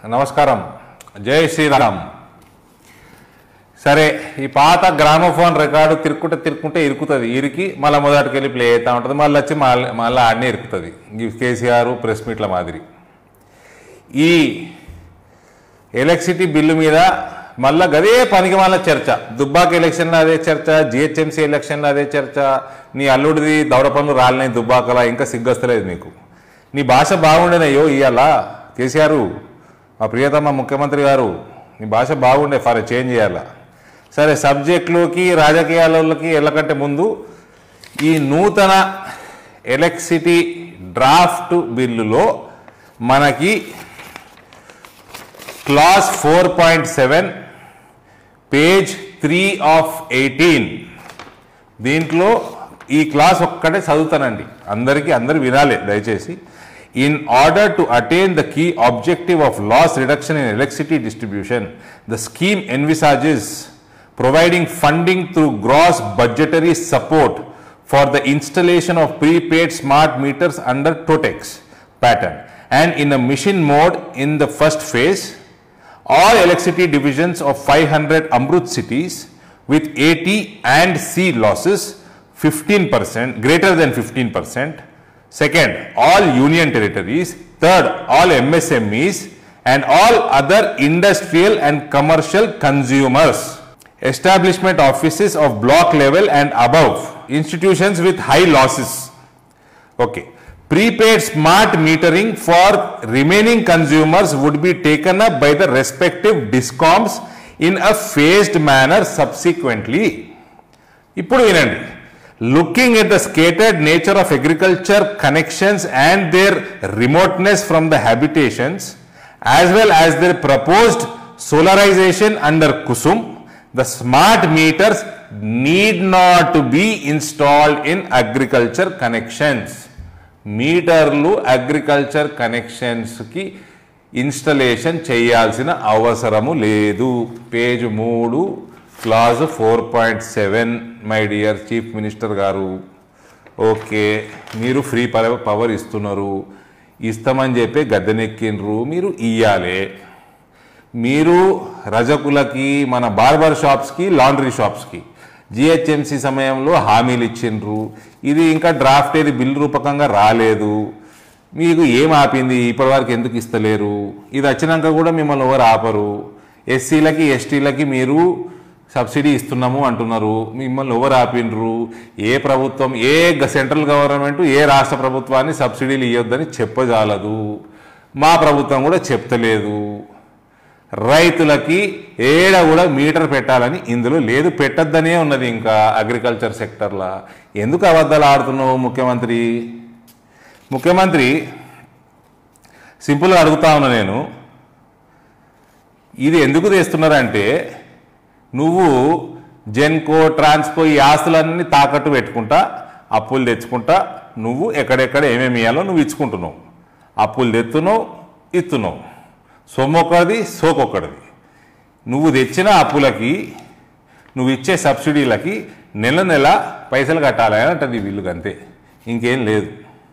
నమస్కారం జై శ్రీరామ్ సరే ఈ పాత గ్రామోఫోన్ రికార్డు తిరుక్కుంటే తిరుక్కుంటే ఇరుకుతుంది ఇరికి మళ్ళీ మొదటికి వెళ్ళి ప్లే అవుతూ ఉంటుంది మళ్ళీ వచ్చి మళ్ళీ మళ్ళీ ఆడనే ఇరుకుతుంది ఈ కేసీఆర్ ప్రెస్ మీట్ల మాదిరి ఈ ఎలక్ట్రిసిటీ బిల్లు మీద మళ్ళా గదే పనికి మళ్ళీ చర్చ దుబ్బాక ఎలక్షన్లో అదే చర్చ జిహెచ్ఎంసీ ఎలక్షన్లో అదే చర్చ నీ అల్లుడిది దౌడ పనులు రాలినాయి దుబ్బాకలా ఇంకా సిగ్గొస్తలేదు నీకు నీ భాష బాగుండేనయ్యో ఇవాళ కేసీఆర్ మా ప్రియతమ ముఖ్యమంత్రి గారు నీ భాష బాగుండే ఫర్ చేంజ్ చేయాలా సరే సబ్జెక్టులోకి రాజకీయాలకి వెళ్ళకంటే ముందు ఈ నూతన ఎలక్ట్రిసిటీ డ్రాఫ్ట్ బిల్లులో మనకి clause four point seven page three of eighteen దీంట్లో ఈ క్లాస్ ఒక్కటే చదువుతానండి అందరికీ అందరు వినాలి దయచేసి in order to attain the key objective of loss reduction in electricity distribution the scheme envisages providing funding through gross budgetary support for the installation of prepaid smart meters under TOTEX pattern and in a mission mode in the first phase all electricity divisions of 500 Amrut cities with AT and C losses 15% greater than 15% second all union territories third all MSMEs and all other industrial and commercial consumers establishment offices of block level and above institutions with high losses okay prepaid smart metering for remaining consumers would be taken up by the respective discoms in a phased manner subsequently ఇప్పుడు వినండి looking at the scattered nature of agriculture connections and their remoteness from the habitations as well as their proposed solarization under KUSUM the smart meters need not be installed in agriculture connections మీటర్లు agriculture కనెక్షన్స్కి installation చేయాల్సిన అవసరము లేదు page మూడు clause four point seven my dear chief minister గారు okay మీరు free power ఇస్తున్నారు ఇస్తామని చెప్పి గద్దెనెక్కిండ్రు మీరు ఇయ్యాలే మీరు రజకులకి మన బార్బర్ షాప్స్కి లాండ్రీ షాప్స్కి జిహెచ్ఎంసి సమయంలో హామీలు ఇచ్చిండ్రు ఇది ఇంకా డ్రాఫ్ట్ ఏది బిల్ రూపకంగా రాలేదు మీకు ఏం ఆపింది ఇప్పటివరకు ఎందుకు ఇస్తలేరు ఇది వచ్చినాక కూడా మిమ్మల్ని ఎవరు ఆపరు ఎస్సీలకి ఎస్టీలకి మీరు సబ్సిడీ ఇస్తున్నాము అంటున్నారు మిమ్మల్ని ఎవరు ఆపిండ్రు ఏ ప్రభుత్వం ఏ గ- సెంట్రల్ గవర్నమెంట్ ఏ రాష్ట్ర ప్రభుత్వాన్ని సబ్సిడీలు ఇవ్వద్దని చెప్పజాలదు మా ప్రభుత్వం కూడా చెప్తలేదు రైతులకి ఏడ కూడా మీటర్ పెట్టాలని ఇందులో లేదు పెట్టద్దనే ఉన్నది ఇంకా అగ్రికల్చర్ సెక్టర్లో ఎందుకు అబద్ధాలు ఆడుతున్నావు ముఖ్యమంత్రి ముఖ్యమంత్రి సింపుల్గా అడుగుతా ఉన్నా నేను ఇది ఎందుకు తెస్తున్నారంటే నువ్వు జెన్కో ట్రాన్స్కో ఈ ఆస్తులన్నీ తాకట్టు పెట్టుకుంటా అప్పులు తెచ్చుకుంటా నువ్వు ఎక్కడెక్కడ ఏమేమి ఇవ్వాలో నువ్వు ఇచ్చుకుంటున్నావు అప్పులు తెత్తున్నావు ఇస్తున్నావు సొమ్మొక్కడిది సోకొక్కడిది నువ్వు తెచ్చిన అప్పులకి నువ్వు ఇచ్చే సబ్సిడీలకి నెల నెల పైసలు కట్టాలి అని అంటది వీళ్ళకి అంతే ఇంకేం లేదు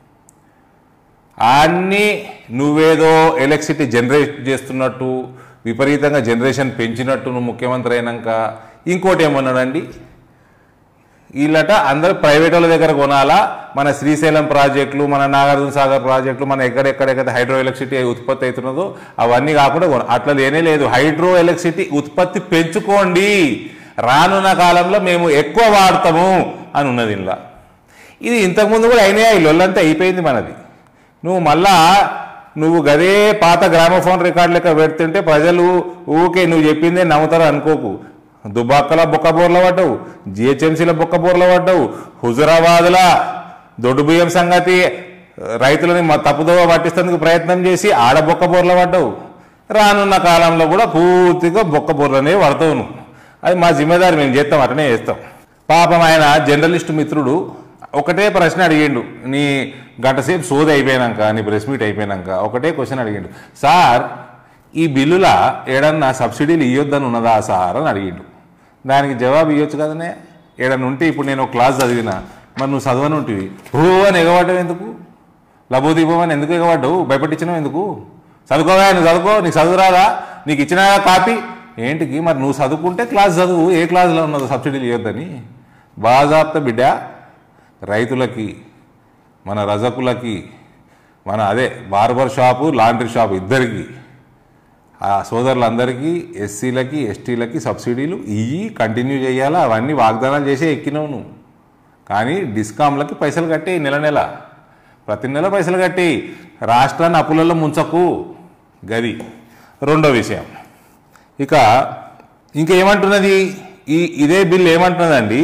అన్నీ నువ్వేదో ఎలక్ట్రిసిటీ జనరేట్ చేస్తున్నట్టు విపరీతంగా జనరేషన్ పెంచినట్టు నువ్వు ముఖ్యమంత్రి అయినాక ఇంకోటి ఏమన్నాడండి వీళ్ళట అందరూ ప్రైవేట్ వాళ్ళ దగ్గర కొనాలా మన శ్రీశైలం ప్రాజెక్టులు మన నాగార్జున సాగర్ ప్రాజెక్టులు మన ఎక్కడెక్కడెక్కడ హైడ్రో ఎలక్ట్రిసిటీ ఉత్పత్తి అవుతున్నదో అవన్నీ కాకుండా కొన అట్లా లేనే లేదు హైడ్రో ఎలక్ట్రిసిటీ ఉత్పత్తి పెంచుకోండి రానున్న కాలంలో మేము ఎక్కువ వాడతాము అని ఉన్నది ఇలా ఇది ఇంతకుముందు కూడా అయినాయి ఈ లొల్లంతా అయిపోయింది మనది నువ్వు మళ్ళా నువ్వు గదే పాత గ్రామోఫోన్ రికార్డు లెక్క పెడుతుంటే ప్రజలు ఊకే నువ్వు చెప్పిందే నమ్ముతారు అనుకోకు దుబాక్కల బొక్క బోర్ల పడ్డావు జిహెచ్ఎంసీల బొక్క బోర్ల పడ్డావు హుజురాబాద్ల దొడ్డు బియ్యం సంగతి రైతులని మా తప్పుదోవ పట్టిస్తేందుకు ప్రయత్నం చేసి ఆడ బొక్క బోర్ల పడ్డావు రానున్న కాలంలో కూడా పూర్తిగా బొక్క బోర్లనే పడతావు నువ్వు అది మా జిమ్మేదారి మేము చేస్తాం అట్లనే చేస్తాం పాపం ఆయన జర్నలిస్ట్ మిత్రుడు ఒకటే ప్రశ్న అడిగిండు నీ గంట సేపు సోది అయిపోయినాక నీ ప్రెస్ మీట్ అయిపోయినాక ఒకటే క్వశ్చన్ అడిగిండు సార్ ఈ బిల్లుల ఏడన్నా సబ్సిడీలు ఇవ్వద్దని ఉన్నదా సార్ అని అడిగిండు దానికి జవాబు ఇవ్వచ్చు కదనే ఏడన్నా ఉంటే ఇప్పుడు నేను ఒక క్లాస్ చదివినా మరి నువ్వు చదవని ఉంటివి ఓ అని ఎగబడ్డావు ఎందుకు లబోదీపం అని ఎందుకు ఎగబడ్డావు భయపట్టించినావు ఎందుకు చదువుకోవా నువ్వు చదువుకో నీకు చదువురాదా నీకు ఇచ్చిన కాపీ ఏంటికి మరి నువ్వు చదువుకుంటే క్లాస్ చదువు ఏ క్లాస్లో ఉన్నదో సబ్సిడీలు ఇవ్వద్దని బాజాప్త బిడ్డ రైతులకి మన రజకులకి మన అదే బార్బర్ షాపు లాండ్రీ షాపు ఇద్దరికి ఆ సోదరులందరికీ ఎస్సీలకి ఎస్టీలకి సబ్సిడీలు ఇవి కంటిన్యూ చేయాలా అవన్నీ వాగ్దానాలు చేసే ఎక్కినావు నువ్వు కానీ డిస్కామ్లకి పైసలు కట్టి నెల నెల ప్రతి నెల పైసలు కట్టి రాష్ట్రాన్ని అప్పులలో ముంచకు గది రెండో విషయం ఇక ఇంకేమంటున్నది ఈ ఇదే బిల్ ఏమంటున్నదండి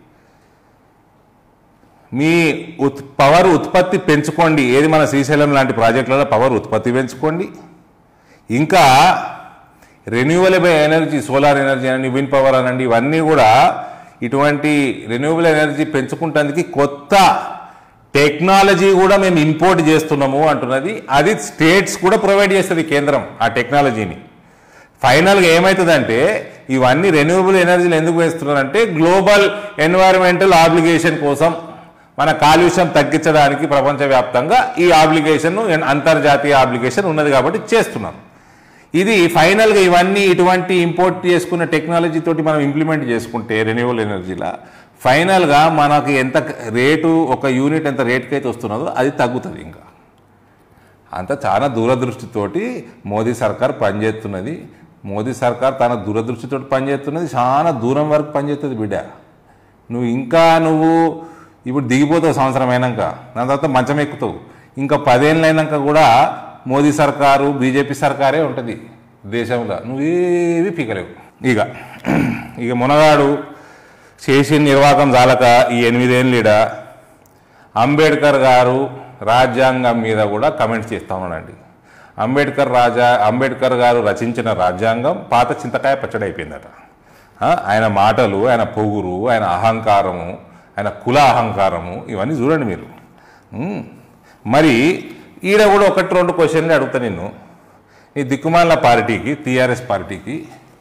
మీ ఉత్ పవర్ ఉత్పత్తి పెంచుకోండి ఏది మన శ్రీశైలం లాంటి ప్రాజెక్టులలో పవర్ ఉత్పత్తి పెంచుకోండి ఇంకా రెన్యూవలబుల్ ఎనర్జీ సోలార్ ఎనర్జీ అనండి విండ్ పవర్ అనండి ఇవన్నీ కూడా ఇటువంటి రెన్యూవబుల్ ఎనర్జీ పెంచుకుంటానికి కొత్త టెక్నాలజీ కూడా మేము ఇంపోర్ట్ చేస్తున్నాము అంటున్నది అది స్టేట్స్ కూడా ప్రొవైడ్ చేస్తుంది కేంద్రం ఆ టెక్నాలజీని ఫైనల్గా ఏమవుతుందంటే ఇవన్నీ రెన్యూవబుల్ ఎనర్జీలు ఎందుకు వేస్తున్నారంటే గ్లోబల్ ఎన్వైరన్మెంటల్ ఆబ్లిగేషన్ కోసం మన కాలుష్యం తగ్గించడానికి ప్రపంచవ్యాప్తంగా ఈ ఆబ్లిగేషన్ అంతర్జాతీయ ఆబ్లిగేషన్ ఉన్నది కాబట్టి చేస్తున్నాం ఇది ఫైనల్గా ఇవన్నీ ఇటువంటి ఇంపోర్ట్ చేసుకున్న టెక్నాలజీ తోటి మనం ఇంప్లిమెంట్ చేసుకుంటే రెన్యూవల్ ఎనర్జీలా ఫైనల్గా మనకి ఎంత రేటు ఒక యూనిట్ ఎంత రేట్కి అయితే వస్తున్నదో అది తగ్గుతుంది ఇంకా అంత చాలా దూరదృష్టితోటి మోదీ సర్కార్ పనిచేస్తున్నది మోదీ సర్కార్ తన దూరదృష్టితోటి పనిచేస్తున్నది చాలా దూరం వరకు పనిచేస్తుంది బిడ్డ నువ్వు ఇంకా నువ్వు ఇప్పుడు దిగిపోతావు సంవత్సరం అయినాక దాని తర్వాత మంచం ఎక్కుతావు ఇంకా పదేళ్ళు అయినాక కూడా మోదీ సర్కారు బీజేపీ సర్కారే ఉంటుంది దేశంలో నువ్వేవి పీకలేవు ఇక ఇక మునగాడు చేసి నిర్వాహకం చాలక ఈ ఎనిమిదేళ్ళీడ అంబేద్కర్ గారు రాజ్యాంగం మీద కూడా కమెంట్స్ చేస్తా ఉన్నాడండి అంబేద్కర్ రాజా అంబేద్కర్ గారు రచించిన రాజ్యాంగం పాత చింతకాయ పచ్చడి అయిపోయిందట ఆ, ఆయన మాటలు ఆయన పొగురు ఆయన అహంకారము ఆయన కుల అహంకారము ఇవన్నీ చూడండి మీరు ఉమ్. మరి ఈడ కూడా ఒకటి రెండు క్వశ్చన్లు అడుగుతా నిన్ను ఈ దిక్కుమాల పార్టీకి టీఆర్ఎస్ పార్టీకి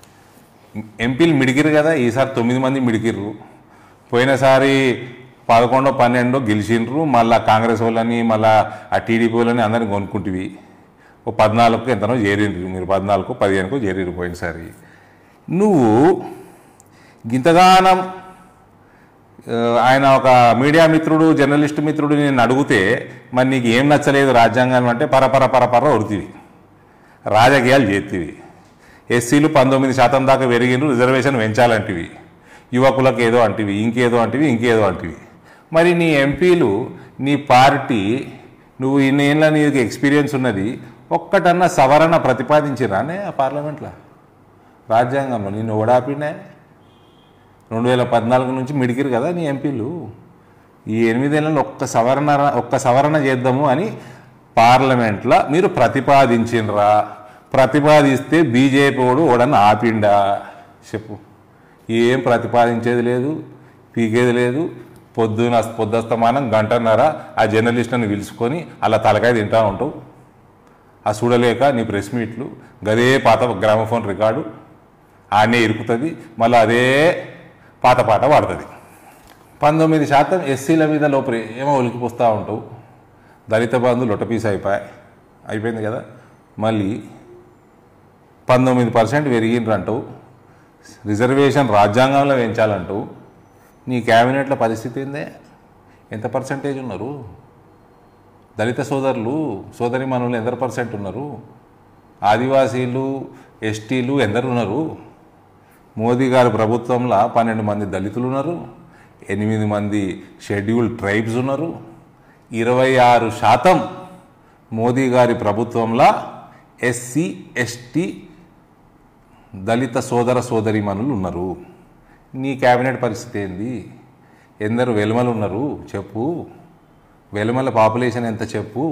ఎంపీలు మిడికిరు కదా ఈసారి తొమ్మిది మంది మిడికిర్రు పోయినసారి పదకొండో పన్నెండో గెలిచిండ్రు మళ్ళా కాంగ్రెస్ వాళ్ళని మళ్ళా ఆ టీడీపీ వాళ్ళని అందరిని కొనుక్కుంటివి ఓ పద్నాలుగుకు ఎంతనో చేరిండ్రు మీరు పద్నాలుగు పదిహేనుకో చేరిరు పోయినసారి నువ్వు గింతగానం ఆ, ఆయన ఒక మీడియా మిత్రుడు జర్నలిస్ట్ మిత్రుడు నేను అడిగితే మరి నీకు ఏం నచ్చలేదు రాజ్యాంగం అంటే పరపర పరపర ఉరితివి రాజకీయాలు చేతివి ఎస్సీలు పంతొమ్మిది శాతం దాకా పెరిగిండ్రు రిజర్వేషన్ పెంచాలంటివి యువకులకు ఏదో అంటివి ఇంకేదో అంటివి ఇంకేదో అంటివి మరి నీ ఎంపీలు నీ పార్టీ నువ్వు ఇన్నేళ్ళ నీకు ఎక్స్పీరియన్స్ ఉన్నది ఒక్కటన్నా సవరణ ప్రతిపాదించిరానే ఆ పార్లమెంట్లో రాజ్యాంగంలో నిన్ను ఓడాపినే రెండు వేల పద్నాలుగు నుంచి మిడికిరు కదా నీ ఎంపీలు ఈ ఎనిమిదేళ్ళలో ఒక్క సవరణ ఒక్క సవరణ చేద్దాము అని పార్లమెంట్లో మీరు ప్రతిపాదించినరా ప్రతిపాదిస్తే బీజేపీ వాడు ఓడని ఆపిండా చెప్పు ఏం ప్రతిపాదించేది లేదు పీకేది లేదు పొద్దున పొద్దుస్తమానం గంటన్నర ఆ జర్నలిస్టుని పిలుచుకొని అలా తలకాయ తింటా ఉంటావు ఆ చూడలేక నీ ప్రెస్ మీట్లు గదే పాత గ్రామఫోన్ రికార్డు ఆడనే ఇరుకుతుంది మళ్ళీ అదే పాత పాట పాడుతుంది పంతొమ్మిది శాతం ఎస్సీల మీద లోపలి ఏమో ఒలికిపోస్తూ ఉంటావు దళిత బంధు లొట్టపీస్ అయిపోయి అయిపోయింది కదా మళ్ళీ పంతొమ్మిది పర్సెంట్ పెరిగిండ్రు అంటావు రిజర్వేషన్ రాజ్యాంగంలో పెంచాలంటావు నీ క్యాబినెట్ల పరిస్థితి ఏందే ఎంత పర్సెంటేజ్ ఉన్నారు దళిత సోదరులు సోదరి మనులు ఎంత పర్సెంట్ ఉన్నారు ఆదివాసీలు ఎస్టీలు ఎందరు ఉన్నారు మోదీ గారి ప్రభుత్వంలో పన్నెండు మంది దళితులు ఉన్నారు ఎనిమిది మంది షెడ్యూల్డ్ ట్రైబ్స్ ఉన్నారు ఇరవై ఆరు శాతం మోదీ గారి ప్రభుత్వంలో ఎస్సీ ఎస్టీ దళిత సోదర సోదరిమణులు ఉన్నారు నీ క్యాబినెట్ పరిస్థితి ఏంది ఎందరు వెలుమలు ఉన్నారు చెప్పు వెలుమల పాపులేషన్ ఎంత చెప్పు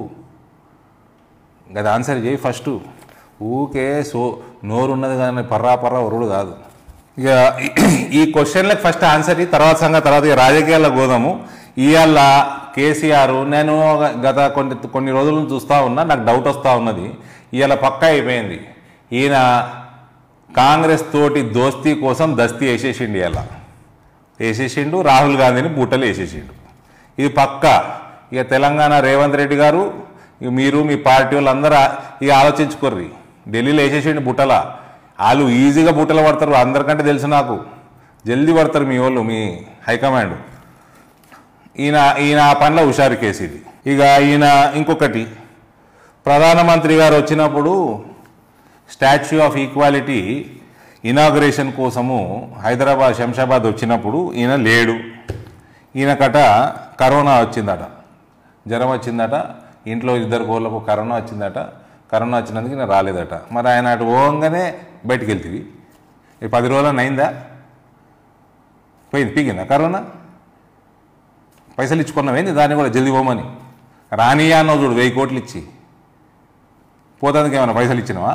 అది ఆన్సర్ చేయి ఫస్ట్ ఊకే సో నోరు ఉన్నది కానీ పర్రా పర్రా ఒరుడు కాదు ఇక ఈ క్వశ్చన్లకు ఫస్ట్ ఆన్సర్ ఇయ్యి, తర్వాత సంగతి తర్వాత ఇక రాజకీయాల్లో గోదాము ఇవాళ కేసీఆర్ నేను గత కొన్ని కొన్ని రోజుల నుంచి చూస్తూ ఉన్నా నాకు డౌట్ వస్తూ ఉన్నది ఇవాళ పక్కా అయిపోయింది ఈయన కాంగ్రెస్ తోటి దోస్తీ కోసం దస్తీ వేసేసిండు ఇవాళ వేసేసిండు రాహుల్ గాంధీని బుట్టలు వేసేసిండు ఇది పక్క ఇక తెలంగాణ రేవంత్ రెడ్డి గారు ఇక మీరు మీ పార్టీ వాళ్ళందరూ ఇక ఆలోచించుకోర్రి ఢిల్లీలో వేసేసేయండి బుట్టల వాళ్ళు ఈజీగా బుట్టలు పడతారు అందరికంటే తెలుసు నాకు జల్దీ పడతారు మీ వాళ్ళు మీ హైకమాండ్ ఈయన ఈయన ఆ పనిలో హుషారు కేసు ఇది ఇక ఈయన ఇంకొకటి ప్రధానమంత్రి గారు వచ్చినప్పుడు స్టాచ్యూ ఆఫ్ ఈక్వాలిటీ ఇనాగ్రేషన్ కోసము హైదరాబాద్ శంషాబాద్ వచ్చినప్పుడు ఈయన లేడు ఈయనకట కరోనా వచ్చిందట జ్వరం వచ్చిందట ఇంట్లో ఇద్దరు కోళ్ళకు కరోనా వచ్చిందట కరోనా వచ్చినందుకు ఈయన రాలేదట మరి ఆయన అటు పోగానే బయటికి వెళ్తుంది ఈ పది రోజులన్నా అయిందా పోయింది పీకిందా కరోనా పైసలు ఇచ్చుకున్నావేంది దాన్ని కూడా జల్దీ పోమని రానియా అన్నావు చూడు వెయ్యి కోట్లు ఇచ్చి పోతానికి ఏమైనా పైసలు ఇచ్చినావా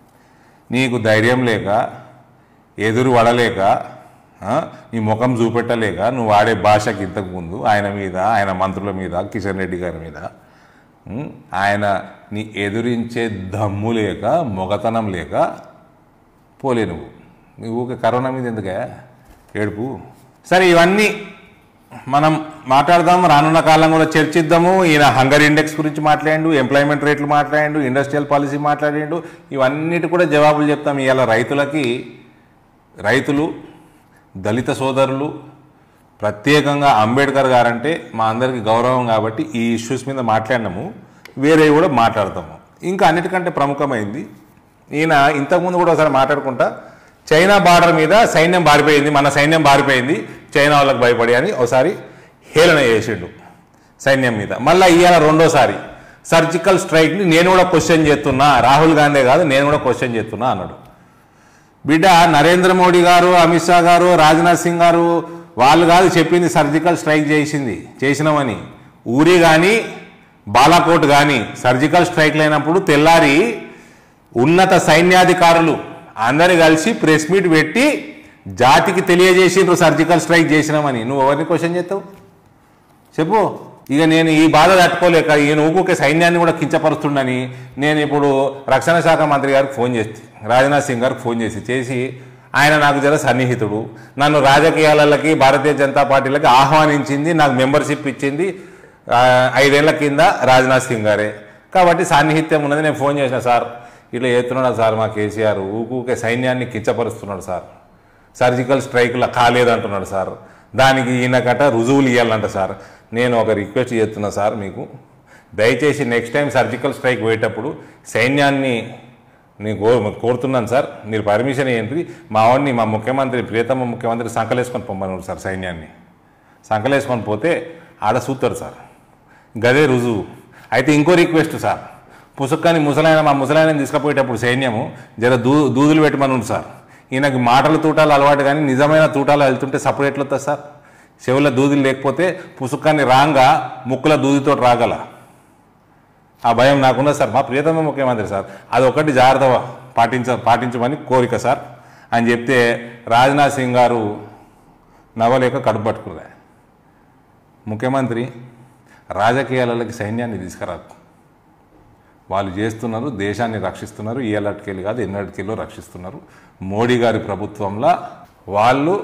నీకు ధైర్యం లేక ఎదురు పడలేక ఆ, నీ ముఖం చూపెట్టలేక నువ్వు వాడే భాషకి ఇంతకు ముందు ఆయన మీద ఆయన మంత్రుల మీద కిషన్ రెడ్డి గారి మీద ఉం, ఆయన నీ ఎదురించే దమ్ము లేక మొగతనం లేక పోలే నువ్వు నువ్వు ఊరికే కరోనా మీద ఎందుకే ఏడుపు సరే ఇవన్నీ మనం మాట్లాడదాం రానున్న కాలం కూడా చర్చిద్దాము ఈయన హంగర్ ఇండెక్స్ గురించి మాట్లాడిండు ఎంప్లాయ్మెంట్ రేట్లు మాట్లాడిండు ఇండస్ట్రియల్ పాలసీ మాట్లాడిండు ఇవన్నిటి కూడా జవాబులు చెప్తాం ఇవాళ రైతులకి రైతులు దళిత సోదరులు ప్రత్యేకంగా అంబేద్కర్ గారంటే మా అందరికీ గౌరవం కాబట్టి ఈ ఇష్యూస్ మీద మాట్లాడినాము వేరే కూడా మాట్లాడతాము ఇంకా అన్నిటికంటే ప్రముఖమైంది ఈయన ఇంతకుముందు కూడా ఒకసారి మాట్లాడుకుంటా చైనా బార్డర్ మీద సైన్యం బారిపోయింది మన సైన్యం బారిపోయింది చైనా వాళ్ళకి భయపడి అని ఒకసారి హేళన చేసిండు సైన్యం మీద మళ్ళీ ఇవాళ రెండోసారి సర్జికల్ స్ట్రైక్ని నేను కూడా క్వశ్చన్ చేస్తున్నా రాహుల్ గాంధీ కాదు నేను కూడా క్వశ్చన్ చేస్తున్నా అన్నాడు బిడ్డ నరేంద్ర మోడీ గారు అమిత్ షా గారు రాజ్నాథ్ సింగ్ గారు వాళ్ళు కాదు చెప్పింది సర్జికల్ స్ట్రైక్ చేసింది చేసినామని ఊరి కానీ బాలాకోట్ కానీ సర్జికల్ స్ట్రైక్ లేనప్పుడు తెల్లారి ఉన్నత సైన్యాధికారులు అందరు కలిసి ప్రెస్ మీట్ పెట్టి జాతికి తెలియజేసిండ్రు సర్జికల్ స్ట్రైక్ చేసినామని నువ్వు ఎవరిని క్వశ్చన్ చేస్తావు చెప్పు ఇక నేను ఈ బాధ తట్టుకోలేక ఈయన ఊకుకే సైన్యాన్ని కూడా కించపరుస్తుండని నేను ఇప్పుడు రక్షణ శాఖ మంత్రి గారికి ఫోన్ చేసి రాజ్నాథ్ సింగ్ గారికి ఫోన్ చేసి చేసి ఆయన నాకు జర సన్నిహితుడు నన్ను రాజకీయాలకి భారతీయ జనతా పార్టీలకి ఆహ్వానించింది నాకు మెంబర్షిప్ ఇచ్చింది ఆ, ఐదేళ్ల కింద రాజ్నాథ్ సింగ్ గారే కాబట్టి సాన్నిహిత్యం ఉన్నది నేను ఫోన్ చేసిన సార్ ఇట్లా చేస్తున్నాడు సార్ మా కేసీఆర్ ఊకుకే సైన్యాన్ని కించపరుస్తున్నాడు సార్ సర్జికల్ స్ట్రైక్లో కాలేదంటున్నాడు సార్ దానికి ఈయనకట రుజువులు ఇవ్వాలంట సార్ నేను ఒక రిక్వెస్ట్ చేస్తున్నా సార్ మీకు దయచేసి నెక్స్ట్ టైం సర్జికల్ స్ట్రైక్ పోయేటప్పుడు సైన్యాన్ని నేను కో కోరుతున్నాను సార్ మీరు పర్మిషన్ ఏంటి మా వాడిని మా ముఖ్యమంత్రి ప్రియతమ ముఖ్యమంత్రి సంకలేసుకొని పొమ్మన్నాడు సార్ సైన్యాన్ని సంకలేసుకొని పోతే ఆడ సూతారు సార్ గదే రుజువు అయితే ఇంకో రిక్వెస్ట్ సార్ పుసుక్కని ముసలాయన మా ముసలాయన తీసుకుపోయేటప్పుడు సైన్యము జర దూ దూదులు పెట్టమని ఉంది సార్ ఈయనకి మాటల తూటాలు అలవాటు కానీ నిజమైన తూటాలు వెళ్తుంటే సపరేట్ వస్తుంది సార్ చెవుల దూదులు లేకపోతే పుసుక్కాన్ని రాంగా ముక్కుల దూదితో రాగల ఆ భయం నాకున్నది సార్ మా ప్రియతమ ముఖ్యమంత్రి సార్ అది ఒకటి జాగ్రత్త పాటించ పాటించమని కోరిక సార్ అని చెప్తే రాజ్నాథ్ సింగ్ గారు నవ్వలేక కడుపు పట్టుకున్నా ముఖ్యమంత్రి రాజకీయాలకి సైన్యాన్ని తీసుకురాకు వాళ్ళు చేస్తున్నారు దేశాన్ని రక్షిస్తున్నారు ఈ ఏళ్ళటికెళ్ళి కాదు ఎన్నటికెళ్ళో రక్షిస్తున్నారు మోడీ గారి ప్రభుత్వంలో వాళ్ళు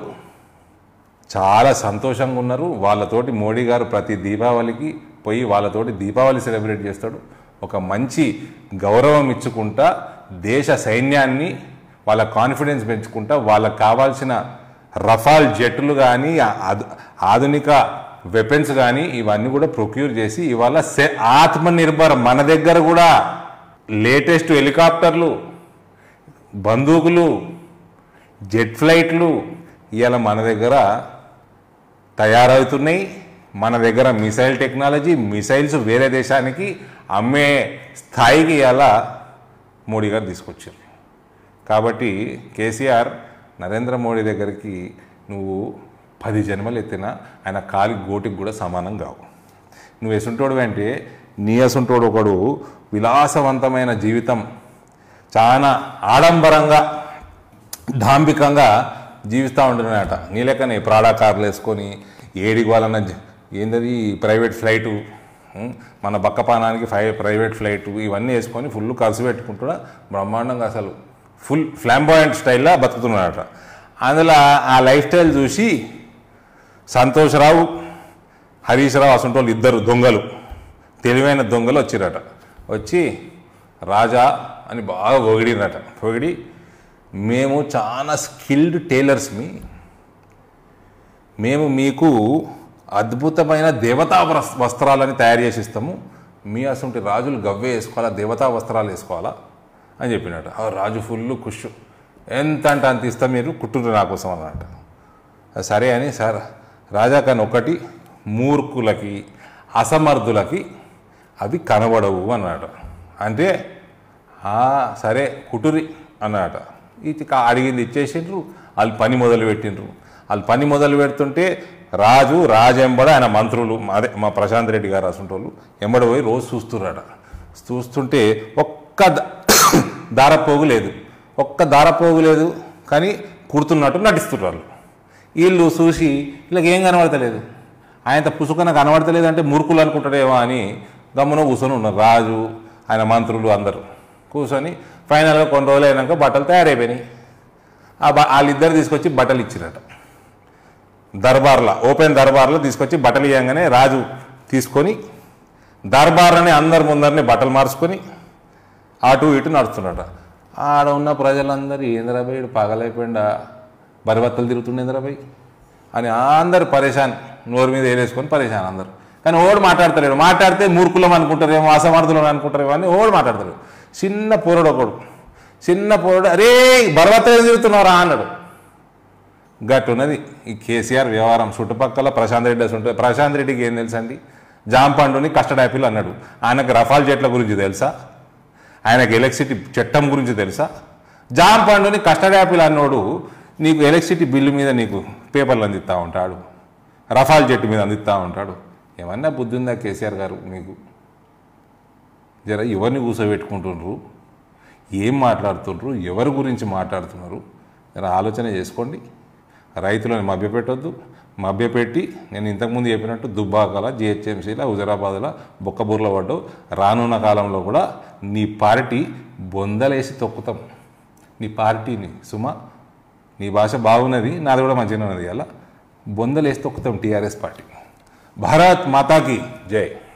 చాలా సంతోషంగా ఉన్నారు వాళ్ళతోటి మోడీ గారు ప్రతి దీపావళికి పోయి వాళ్ళతోటి దీపావళి సెలబ్రేట్ చేస్తాడు ఒక మంచి గౌరవం ఇచ్చుకుంటా దేశ సైన్యాన్ని వాళ్ళ కాన్ఫిడెన్స్ పెంచుకుంటా వాళ్ళకి కావాల్సిన రఫాల్ జెట్లు కానీ ఆధునిక వెపన్స్ కానీ ఇవన్నీ కూడా ప్రొక్యూర్ చేసి ఇవాళ సె- ఆత్మనిర్భర్ మన దగ్గర కూడా లేటెస్ట్ హెలికాప్టర్లు బందూకులు జెట్ ఫ్లైట్లు ఇవాళ మన దగ్గర తయారవుతున్నాయి మన దగ్గర మిసైల్ టెక్నాలజీ మిసైల్స్ వేరే దేశానికి అమ్మే స్థాయికి ఇలా మోడీ గారు తీసుకొచ్చారు కాబట్టి కేసీఆర్ నరేంద్ర మోడీ దగ్గరికి నువ్వు పది జన్మలు ఎత్తినా ఆయన కాలి గోటికి కూడా సమానం కావు నువ్వు ఎసుంటోడు అంటే నీ ఎసుంటోడు ఒకడు విలాసవంతమైన జీవితం చాలా ఆడంబరంగా డాంబికంగా జీవిస్తూ ఉంటున్నాడట నీ లెక్కనే ప్రాడా కార్లు వేసుకొని ఏడికి వాళ్ళన్న జ- ఏందది ప్రైవేట్ ఫ్లైటు ఉం? మన బక్కపానానికి ఫై ప్రైవేట్ ఫ్లైట్ ఇవన్నీ వేసుకొని ఫుల్ ఖర్చు పెట్టుకుంటున్నా బ్రహ్మాండంగా అసలు ఫుల్ ఫ్లాంబాయింట్ స్టైల్లో బతుకుతున్నాడట అందులో ఆ లైఫ్ స్టైల్ చూసి సంతోషరావు హరీష్ రావు అసంటోళ్ళు ఇద్దరు దొంగలు తెలివైన దొంగలు వచ్చిరట వచ్చి రాజా అని బాగా పొగిడినట పొగిడి మేము చాలా స్కిల్డ్ టైలర్స్ మీ మేము మీకు అద్భుతమైన దేవతా వస్- వస్త్రాలని తయారు చేసి ఇస్తాము మీ అసలు రాజులు గవ్వే వేసుకోవాలా దేవతా వస్త్రాలు వేసుకోవాలా అని చెప్పినట్టు ఆ రాజు ఫుల్ కుష్ ఎంత అంటే అంత ఇస్తా మీరు కుట్టుండ్రు నా కోసం అన్నట్టు ఆ సరే అని సార్ రాజా కానీ ఒకటి మూర్ఖులకి అసమర్థులకి అవి కనబడవు అన్నాడు అంటే "ఆ, సరే కుటురి అన్నట ఇది కా- అడిగింది ఇచ్చేసిండ్రు వాళ్ళు పని మొదలు పెట్టిండ్రు వాళ్ళు పని మొదలు పెడుతుంటే రాజు రాజెంబడ ఆయన మంత్రులు అదే మా ప్రశాంత్ రెడ్డి గారు అసంటోళ్ళు ఎంబడి పోయి రోజు చూస్తున్నారట చూస్తుంటే ఒక్క ద- దారపోగు లేదు ఒక్క దారపోగు లేదు కానీ కుడుతున్నట్టు నటిస్తున్నారు వీళ్ళు చూసి వీళ్ళకి ఏం కనబడతలేదు ఆయన పుసుకన కనబడతలేదు అంటే మూర్ఖులు అనుకుంటాడేమో అని గమ్మున కూర్చొని ఉన్నారు రాజు ఆయన మంత్రులు అందరూ కూర్చొని ఫైనల్గా కొన్ని రోజులు అయినాక బట్టలు తయారైపోయినాయి ఆ బ వాళ్ళిద్దరు తీసుకొచ్చి బట్టలు ఇచ్చిరట దర్బార్లో ఓపెన్ దర్బార్లో తీసుకొచ్చి బట్టలు ఇవ్వగానే రాజు తీసుకొని దర్బార్ని అందరి ముందరిని బట్టలు మార్చుకొని అటు ఇటు నడుస్తున్నాడు ఆడ ఉన్న ప్రజలందరూ ఏంద్రాబాయ్ ఈడు పగలైపోయిండా బరిబత్తలు తిరుగుతుండే ఇంద్రాబాయ్ అని అందరు పరేషాన్ నోరు మీద వేలేసుకొని పరేషాన్ అందరు కానీ ఓడు మాట్లాడతలేడు మాట్లాడితే మూర్ఖులం అనుకుంటారేమో అసమర్థులం అనుకుంటారేమో అని ఓడు మాట్లాడతాడు చిన్న పోరడు ఒకడు చిన్న పోరడు అరే బరబత్తలు తిరుగుతున్నారా అన్నాడు గట్టున్నది ఈ కేసీఆర్ వ్యవహారం చుట్టుపక్కల ప్రశాంత్ రెడ్డి ఉంటుంది ప్రశాంత్ రెడ్డికి ఏం తెలుసండి జాంపండుని కస్టర్డ్ యాపిల్ అన్నాడు ఆయనకు రఫాల్ చెట్ల గురించి తెలుసా ఆయనకు ఎలక్ట్రిసిటీ చట్టం గురించి తెలుసా జాంపండుని కస్టర్డ్ యాపిల్ అన్నోడు నీకు ఎలక్ట్రిసిటీ బిల్లు మీద నీకు పేపర్లు అందిస్తూ ఉంటాడు రఫాల్ చెట్టు మీద అందిస్తూ ఉంటాడు ఏమన్నా బుద్ధి ఉందా కేసీఆర్ గారు మీకు జర ఎవరిని కూర్చోబెట్టుకుంటున్నారు ఏం మాట్లాడుతుండ్రు ఎవరి గురించి మాట్లాడుతున్నారు జర ఆలోచన చేసుకోండి రైతులను మభ్యపెట్టొద్దు మభ్యపెట్టి నేను ఇంతకుముందు చెప్పినట్టు దుబ్బాకల జిహెచ్ఎంసీల హుజరాబాద్లో బొక్కబూర్లో పడ్డావు రానున్న కాలంలో కూడా నీ పార్టీ బొందలేసి తొక్కుతాం నీ పార్టీని సుమా నీ భాష బాగున్నది నాది కూడా మంచిగా ఉన్నది అలా బొందలేసి తొక్కుతాం టీఆర్ఎస్ పార్టీ భారత్ మాతాకి జై